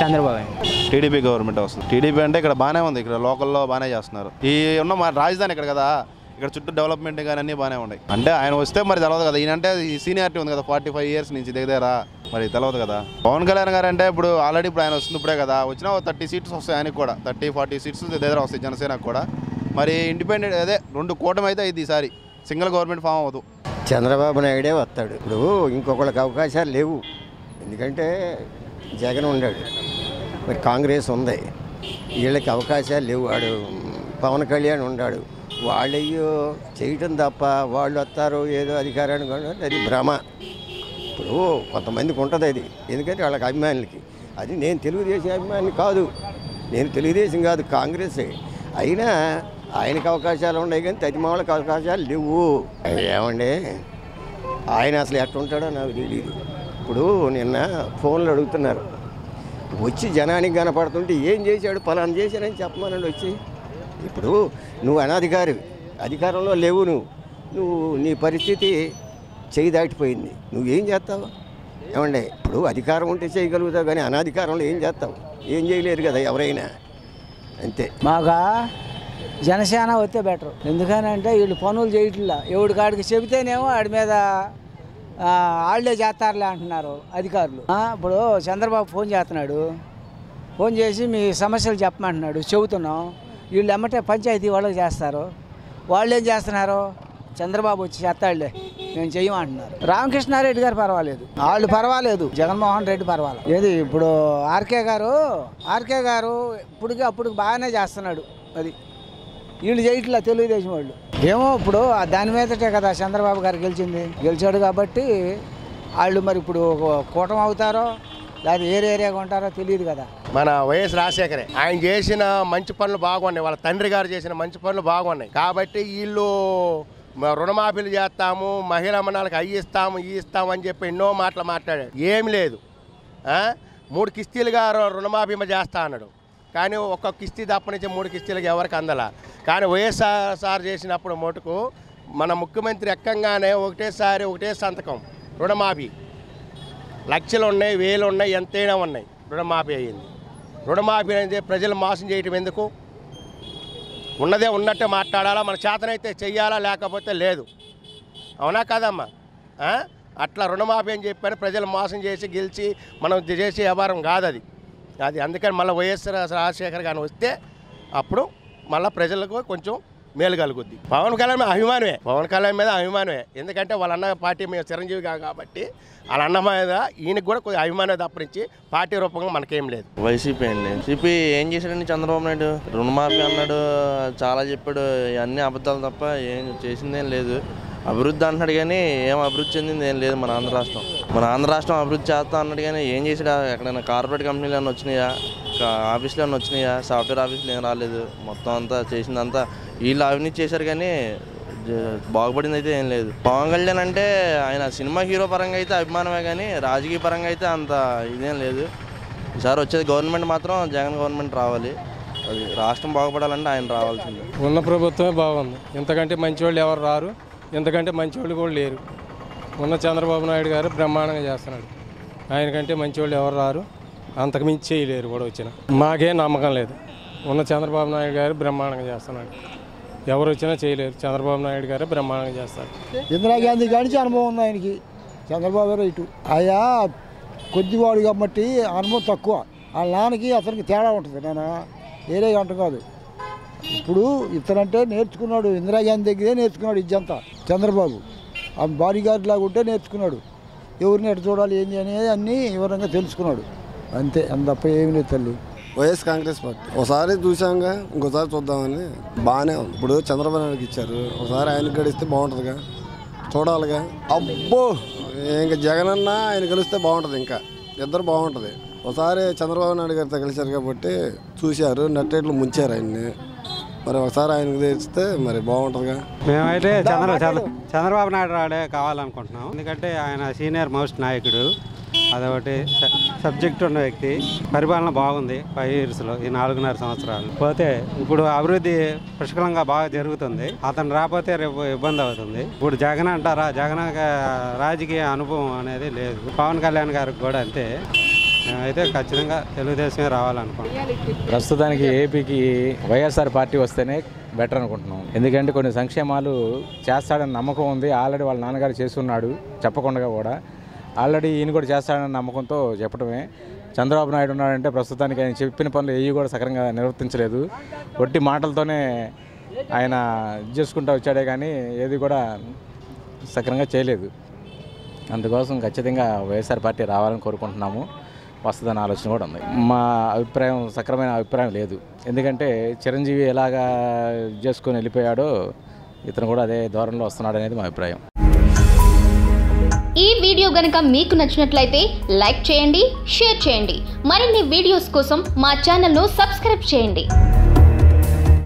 Chandrababu TDP government వస్తుంది TDP అంటే ఇక్కడ బాగానే ఉంది ఇక్కడ లోకల్లో బాగానే చేస్తున్నారు ఈ ఉన్న మా రాజధాని ఇక్కడ కదా ఇక్కడ చుట్టూ డెవలప్మెంట్ కానీ అన్నీ బాగానే ఉన్నాయి అంటే ఆయన వస్తే మరి తెలియదు కదా ఈయన అంటే ఈ సీనియారిటీ ఉంది కదా ఫార్టీ ఫైవ్ ఇయర్స్ నుంచి దగ్గర మరి తెలియదు కదా పవన్ కళ్యాణ్ గారు అంటే ఇప్పుడు ఆల్రెడీ ఇప్పుడు ఆయన వస్తుంది ఇప్పుడే కదా వచ్చినా థర్టీ సీట్స్ వస్తాయి ఆయనకు కూడా థర్టీ ఫార్టీ సీట్స్ దగ్గర వస్తాయి జనసేనకు కూడా మరి ఇండిపెండెంట్ అదే రెండు కూటమి అయితే ఇది ఈసారి సింగిల్ గవర్నమెంట్ ఫామ్ అవ్వదు చంద్రబాబు నాయుడే వస్తాడు ఇప్పుడు ఇంకొకళ్ళకి అవకాశాలు లేవు ఎందుకంటే జగన్ ఉన్నాడు మరి కాంగ్రెస్ ఉంది వీళ్ళకి అవకాశాలు లేవు వాడు పవన్ కళ్యాణ్ ఉన్నాడు వాళ్ళయ్యో చేయటం తప్ప వాళ్ళు వస్తారు ఏదో అధికారానికి కొనడం అది భ్రమ ఇప్పుడు కొంతమందికి ఉంటుంది అది ఎందుకంటే వాళ్ళకి అభిమానులకి అది నేను తెలుగుదేశం అభిమాని కాదు నేను తెలుగుదేశం కాదు కాంగ్రెసే అయినా ఆయనకు అవకాశాలు ఉన్నాయి కానీ తదిమావులకు అవకాశాలు లేవు ఏమండి ఆయన అసలు ఎట్టుంటాడో నాకు తెలియదు ఇప్పుడు నిన్న ఫోన్లు అడుగుతున్నారు వచ్చి జనానికి కనపడుతుంటే ఏం చేశాడు పలానా చేశానని చెప్పమనండి వచ్చి ఇప్పుడు నువ్వు అనధికారి అధికారంలో లేవు నువ్వు నువ్వు నీ పరిస్థితి చేయి దాటిపోయింది నువ్వేం చేస్తావు ఏమండి ఇప్పుడు అధికారం ఉంటే చేయగలుగుతావు కానీ అనాధికారంలో ఏం చేస్తావు ఏం చేయలేరు కదా ఎవరైనా అంతే మాగా జనసేన వస్తే బెటర్ ఎందుకనంటే వీళ్ళు పనులు చేయట్లా ఎవడి కాడికి చెబితేనేమో వాడి మీద ఆ, వాళ్ళే చేస్తారులే అంటున్నారు అధికారులు ఆ, ఇప్పుడు చంద్రబాబు ఫోన్ చేస్తున్నాడు ఫోన్ చేసి మీ సమస్యలు చెప్పమంటున్నాడు చెబుతున్నాం వీళ్ళు ఎమ్మటే పంచాయతీ వాళ్ళకి చేస్తారు వాళ్ళు ఏం చేస్తున్నారు చంద్రబాబు వచ్చి చేస్తాడులే మేము చెయ్యమంటున్నారు రామకృష్ణారెడ్డి గారు పర్వాలేదు వాళ్ళు పర్వాలేదు జగన్మోహన్ రెడ్డి పర్వాలేదు ఏది ఇప్పుడు ఆర్కే గారు ఆర్కే గారు ఇప్పటికి అప్పుడు బాగానే చేస్తున్నాడు అది వీళ్ళు చేయట్లా తెలుగుదేశం వాళ్ళు ఏమో ఇప్పుడు ఆ దాని మీదటే కదా చంద్రబాబు గారు గెలిచింది గెలిచాడు కాబట్టి వాళ్ళు మరి ఇప్పుడు కూటమి అవుతారో లేదా ఏరే ఏరియాగా ఉంటారో తెలియదు కదా మన వైఎస్ రాజశేఖరే ఆయన చేసిన మంచి పనులు బాగున్నాయి వాళ్ళ తండ్రి గారు చేసిన మంచి పనులు బాగున్నాయి కాబట్టి వీళ్ళు మ- రుణమాఫీలు చేస్తాము మహిళా మండలికి అయ్యి ఇస్తాము ఈ ఇస్తాము అని చెప్పి ఎన్నో మాటలు మాట్లాడాడు ఏమి లేదు ఆ? మూడు కిస్తీలుగా రు- రుణమాఫీ చేస్తా అన్నాడు కానీ ఒక్క కిస్తీ తప్ప నుంచి మూడు కిస్తీలకు ఎవరికి అందల కానీ వైఎస్ఆర్ సార్ చేసినప్పుడు మటుకు మన ముఖ్యమంత్రి ఎక్కంగానే ఒకటేసారి ఒకటే సంతకం రుణమాఫీ లక్షలు ఉన్నాయి వేలు ఉన్నాయి ఎంతైనా ఉన్నాయి రుణమాఫీ అయ్యింది రుణమాఫీ అనేది ప్రజలు మోసం చేయటం ఎందుకు ఉన్నదే ఉన్నట్టే మాట్లాడాలా మన చేతనైతే చెయ్యాలా లేకపోతే లేదు అవునా కాదమ్మా ఆ? అట్లా రుణమాఫీ అని చెప్పని ప్రజలు మోసం చేసి గెలిచి మనం చేసే వ్యవహారం కాదు అది అది అందుకని మళ్ళీ వైఎస్ రాజశేఖర్ గారిని వస్తే అప్పుడు మళ్ళీ ప్రజలకు కొంచెం మేలు కలుగుద్ది పవన్ కళ్యాణ్ మీద అభిమానమే పవన్ కళ్యాణ్ మీద అభిమానమే ఎందుకంటే వాళ్ళ అన్న పార్టీ మీద చిరంజీవి కాదు కాబట్టి వాళ్ళ అన్న మీద ఈయనకి కూడా కొద్దిగా అభిమానం తప్పరించి పార్టీ రూపంగా మనకేం లేదు వైసీపీ అండి వైసీపీ ఏం చేశాడండి చంద్రబాబు నాయుడు రుణమాఫీ అన్నాడు చాలా చెప్పాడు అన్ని అబద్ధాలు తప్ప ఏం చేసిందేం లేదు అభివృద్ధి అంటున్నాడు కానీ ఏం అభివృద్ధి చెందింది ఏం లేదు మన ఆంధ్ర రాష్ట్రం మన ఆంధ్ర రాష్ట్రం అభివృద్ధి చేస్తా అన్నాడు కానీ ఏం చేసాడా ఎక్కడైనా కార్పొరేట్ కంపెనీలు ఏమైనా వచ్చినాయా కా- ఆఫీసులు ఏమైనా వచ్చినాయా సాఫ్ట్వేర్ ఆఫీసులు ఏం రాలేదు మొత్తం అంతా చేసిందంతా వీళ్ళు అవినీతి చేశారు కానీ జ- బాగుపడింది అయితే ఏం లేదు పవన్ కళ్యాణ్ అంటే ఆయన సినిమా హీరో పరంగా అయితే అభిమానమే కానీ రాజకీయ పరంగా అయితే అంత ఇదేం లేదు ఈసారి వచ్చేది గవర్నమెంట్ మాత్రం జగన్ గవర్నమెంట్ రావాలి అది రాష్ట్రం బాగుపడాలంటే ఆయన రావాల్సిందే ఉన్న ప్రభుత్వమే బాగుంది ఇంతకంటే మంచివాళ్ళు ఎవరు రారు ఇంతకంటే మంచివాళ్ళు కూడా లేరు ఉన్న చంద్రబాబు నాయుడు గారు బ్రహ్మాండంగా చేస్తున్నాడు ఆయనకంటే మంచివాళ్ళు ఎవరు రారు అంతకు మించి చేయలేరు కూడా వచ్చిన మాకేం నమ్మకం లేదు ఉన్న చంద్రబాబు నాయుడు గారు బ్రహ్మాండంగా చేస్తున్నాడు ఎవరు వచ్చినా చేయలేరు చంద్రబాబు నాయుడు గారు బ్రహ్మాండంగా చేస్తారు ఇందిరాగాంధీ కానించి అనుభవం ఉంది ఆయనకి చంద్రబాబు గారు ఇటు ఆయా కొద్దివాడు కాబట్టి అనుభవం తక్కువ వాళ్ళ నాన్నకి అతనికి తేడా ఉంటుంది నాన్న వేరే గంట కాదు ఇప్పుడు ఇతనంటే నేర్చుకున్నాడు ఇందిరాగాంధీ దగ్గరే నేర్చుకున్నాడు ఇజ్జంతా చంద్రబాబు ఆ బాడీ గార్డ్ లాగా ఉంటే నేర్చుకున్నాడు ఎవరిని ఎటు చూడాలి ఏంటి అనేది అన్నీ వివరంగా తెలుసుకున్నాడు అంతే అంత తప్ప ఏమీ లేదు తల్లి వైఎస్ కాంగ్రెస్ పార్టీ ఒకసారి చూసాంగా ఇంకోసారి చూద్దామని బాగానే ఉంది ఇప్పుడు చంద్రబాబు నాయుడుకి ఇచ్చారు ఒకసారి ఆయనకి గడిస్తే బాగుంటుందిగా చూడాలిగా అబ్బో ఇంకా జగన్ అన్న ఆయన గెలిస్తే బాగుంటుంది ఇంకా ఇద్దరు బాగుంటుంది ఒకసారి చంద్రబాబు నాయుడు గారితో కలిశారు కాబట్టి చూశారు నెట్టేట్లు ముంచారు ఆయన్ని మరి ఒకసారి ఆయనకి తెచ్చితే మరి బాగుంటుందిగా మేమైతే చంద్ర చంద్ర చంద్రబాబు నాయుడు రాడే కావాలనుకుంటున్నాం ఎందుకంటే ఆయన సీనియర్ మోస్ట్ నాయకుడు అదొకటి స- సబ్జెక్ట్ ఉన్న వ్యక్తి పరిపాలన బాగుంది ఫైవ్ ఇయర్స్లో ఈ నాలుగున్నర సంవత్సరాలు పోతే ఇప్పుడు అభివృద్ధి పుష్కలంగా బాగా జరుగుతుంది అతను రాకపోతే రేపు ఇబ్బంది అవుతుంది ఇప్పుడు జగన్ అంటారా జగన్ గా- రాజకీయ అనుభవం అనేది లేదు పవన్ కళ్యాణ్ గారికి కూడా అంతే మేమైతే ఖచ్చితంగా తెలుగుదేశమే రావాలనుకుంటున్నాం ప్రస్తుతానికి ఏపీకి వైఎస్ఆర్ పార్టీ వస్తేనే బెటర్ అనుకుంటున్నాం ఎందుకంటే కొన్ని సంక్షేమాలు చేస్తాడని నమ్మకం ఉంది ఆల్రెడీ వాళ్ళ నాన్నగారు చేస్తున్నాడు చెప్పకుండా కూడా ఆల్రెడీ ఈయన కూడా చేస్తాడని నమ్మకంతో చెప్పడమే చంద్రబాబు నాయుడు ఉన్నాడంటే ప్రస్తుతానికి ఆయన చెప్పిన పనులు ఏవి కూడా సక్రంగా నిర్వర్తించలేదు ఒట్టి మాటలతోనే ఆయన ఇది చేసుకుంటూ వచ్చాడే కానీ ఏది కూడా సక్రంగా చేయలేదు అందుకోసం ఖచ్చితంగా వైఎస్ఆర్ పార్టీ రావాలని కోరుకుంటున్నాము వస్తుందన్న ఆలోచన కూడా ఉంది మా అభిప్రాయం సక్రమైన అభిప్రాయం లేదు ఎందుకంటే చిరంజీవి ఎలాగా ఇది చేసుకొని వెళ్ళిపోయాడో ఇతను కూడా అదే ధోరణిలో వస్తున్నాడు అనేది మా అభిప్రాయం ఈ వీడియో గనుక మీకు నచ్చినట్లయితే లైక్ చేయండి షేర్ చేయండి మరిన్ని వీడియోస్ కోసం మా ఛానల్ను సబ్స్క్రైబ్ చేయండి